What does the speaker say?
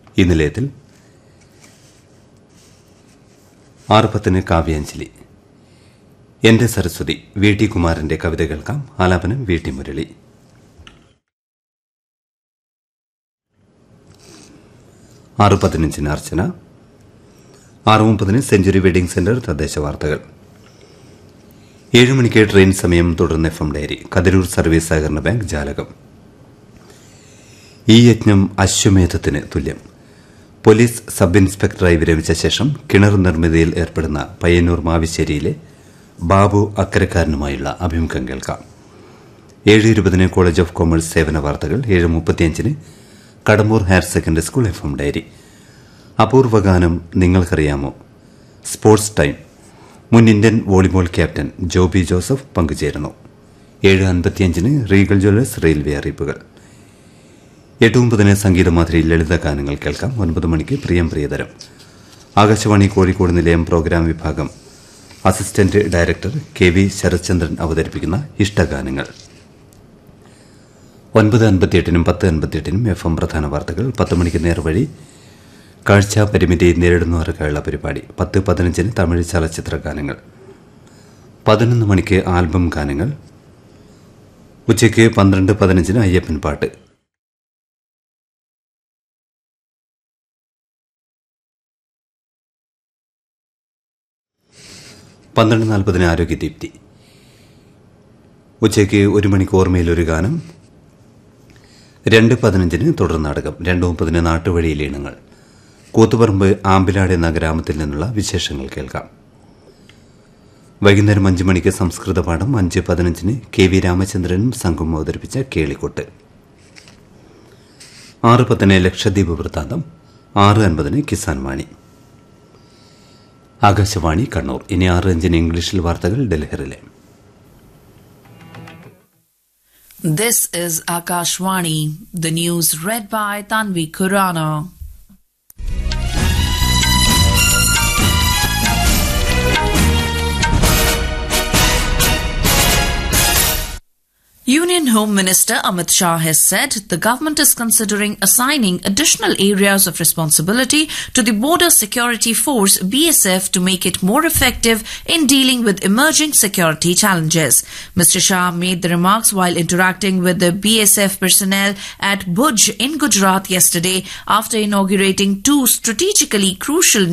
ഈ നിലയത്തിൽ ആറ് പത്തിന് കാവ്യാഞ്ജലി എന്റെ സരസ്വതി വി ടി കുമാരന്റെ കവിത കേൾക്കാം ആലാപനം വി ടി മുരളി ആറ് പതിനഞ്ചിന് അർച്ചന ആറ് മുപ്പതിന് സെഞ്ചുറി വെഡിംഗ് സെന്റർ തദ്ദേശ വാർത്തകൾ ഏഴ് മണിക്ക് ട്രെയിൻ സമയം തുടർന്ന് F M diary Kathiroor service സഹകരണ ബാങ്ക് ജാലകം ഈ യജ്ഞം അശ്വമേധത്തിന് തുല്യം പോലീസ് സബ് ഇൻസ്പെക്ടറായി വിരമിച്ച ശേഷം കിണർ നിർമ്മിതിയിൽ ഏർപ്പെടുന്ന പയ്യന്നൂർ മാവിശ്ശേരിയിലെ ബാബു അക്കരക്കാരനുമായുള്ള അഭിമുഖം കേൾക്കാം ഏഴ് ഇരുപതിന് കോളേജ് ഓഫ് കൊമേഴ്സ് സേവന വാർത്തകൾ ഏഴ് മുപ്പത്തിയഞ്ചിന് Kadambur higher secondary school F M diary അപൂർവ ഗാനം നിങ്ങൾക്കറിയാമോ സ്പോർട്സ് ടൈം മുൻ Indian volleyball captain Joby Joseph പങ്കുചേരുന്നു ഏഴ് അൻപത്തിയഞ്ചിന് റീഗൽ ജ്വല്ലേഴ്സ് റെയിൽവേ അറിയിപ്പുകൾ എട്ട് ഒമ്പതിന് സംഗീതമാതിരി ലളിത ഗാനങ്ങൾ കേൾക്കാം ഒൻപത് മണിക്ക് പ്രിയം പ്രിയതരം ആകാശവാണി കോഴിക്കോട് നിലയം പ്രോഗ്രാം വിഭാഗം assistant director K V Sarathchandran അവതരിപ്പിക്കുന്ന ഇഷ്ടഗാനങ്ങൾ ഒൻപത് അൻപത്തിയെട്ടിനും പത്ത് അൻപത്തിയെട്ടിനും എഫ് എം പ്രധാന വാർത്തകൾ പത്ത് മണിക്ക് നേർവഴി കാഴ്ച പരിമിതി നേരിടുന്നവർക്കായുള്ള പരിപാടി പത്ത് പതിനഞ്ചിന് തമിഴ് ചലച്ചിത്ര ഗാനങ്ങൾ പതിനൊന്ന് മണിക്ക് ആൽബം ഗാനങ്ങൾ ഉച്ചയ്ക്ക് പന്ത്രണ്ട് പതിനഞ്ചിന് അയ്യപ്പൻ പാട്ട് പന്ത്രണ്ട് നാൽപ്പതിന് ആരോഗ്യദീപ്തി ഉച്ചയ്ക്ക് ഒരു മണിക്ക് ഓർമ്മയിൽ ഒരു ഗാനം രണ്ട് പതിനഞ്ചിന് തുടർ നാടകം രണ്ട് മുപ്പതിന് നാട്ടുവഴിയിലെ ഇനങ്ങൾ കൂത്തുപറമ്പ് ആമ്പിലാട് എന്ന ഗ്രാമത്തിൽ നിന്നുള്ള വിശേഷങ്ങൾ കേൾക്കാം വൈകുന്നേരം അഞ്ച് മണിക്ക് സംസ്കൃത പാഠം അഞ്ച് പതിനഞ്ചിന് കെ വി രാമചന്ദ്രനും സംഘവും അവതരിപ്പിച്ച കേളിക്കൊട്ട് ആറ് പത്തിന് ലക്ഷദ്വീപ് വൃത്താന്തം ആറ് അൻപതിന് കിസാൻ വാണി ആകാശവാണി കണ്ണൂർ ഇനി ആറ് അഞ്ചിന് ഇംഗ്ലീഷിൽ വാർത്തകൾ ഡൽഹിറിലെ This is Akashwani, the news read by Tanvi Kurana. Union Home Minister Amit Shah has said the government is considering assigning additional areas of responsibility to the Border Security Force BSF to make it more effective in dealing with emerging security challenges. Mr. Shah made the remarks while interacting with the BSF personnel at Bhuj in Gujarat yesterday after inaugurating two strategically crucial